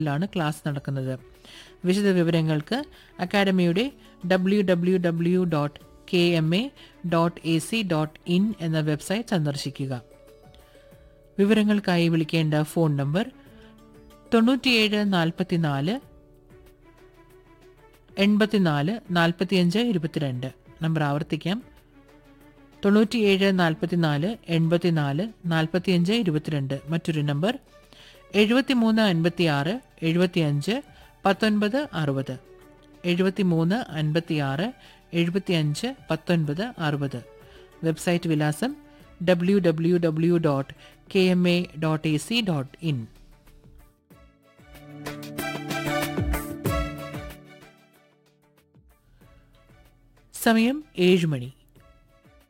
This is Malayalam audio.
ാണ് ക്ലാസ് നടക്കുന്നത് വിശദ വിവരങ്ങൾക്ക് അക്കാഡമിയുടെ W W W dot K M A dot A C dot in എന്ന വെബ്സൈറ്റ് സന്ദർശിക്കുക വിവരങ്ങൾക്കായി വിളിക്കേണ്ട ഫോൺ നമ്പർ തൊണ്ണൂറ്റിയേഴ് നാൽപ്പത്തിനാല് എൺപത്തിനാല് നാൽപ്പത്തിയഞ്ച് ഇരുപത്തിരണ്ട് നമ്പർ ആവർത്തിക്കാം തൊണ്ണൂറ്റിയേഴ് നാൽപ്പത്തിനാല് എൺപത്തിനാല് നാൽപ്പത്തിയഞ്ച് ഇരുപത്തിരണ്ട് മറ്റൊരു നമ്പർ എഴുപത്തിമൂന്ന് അൻപത്തിയാറ് എഴുപത്തിയഞ്ച് പത്തൊൻപത് അറുപത് എഴുപത്തിമൂന്ന് അൻപത്തിയാറ് എഴുപത്തിയഞ്ച് പത്തൊൻപത് അറുപത് വെബ്സൈറ്റ് വിലാസം W W W dot K M A dot A C dot in സമയം ഏഴ് മണി